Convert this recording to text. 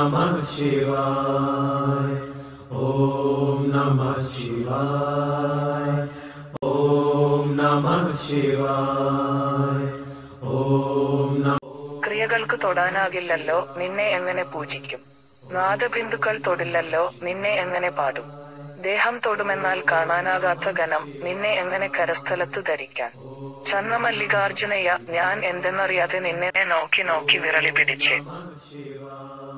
नमः शिवाय ॐ नमः शिवाय ॐ नमः शिवाय ॐ नमः ക്രിയകൾക്ക് തൊടാനാകില്ലല്ലോ നിന്നെ എങ്ങനെ പൂജിക്കും നാദബിന്ദുക്കൾ തൊടില്ലല്ലോ നിന്നെ എങ്ങനെ പാടും ദേഹം തൊടുമെന്നാൽ കാണാനാകാത്ത ഘനം നിന്നെ എങ്ങനെ കരസ്ഥലത്ത് ധരിക്കാൻ ചന്നമല്ലികാർജുനയ്യ ഞാൻ എന്തെന്നറിയാതെ നിന്നെ നോക്കി നോക്കി വിരളി പിടിച്ച് शिवाय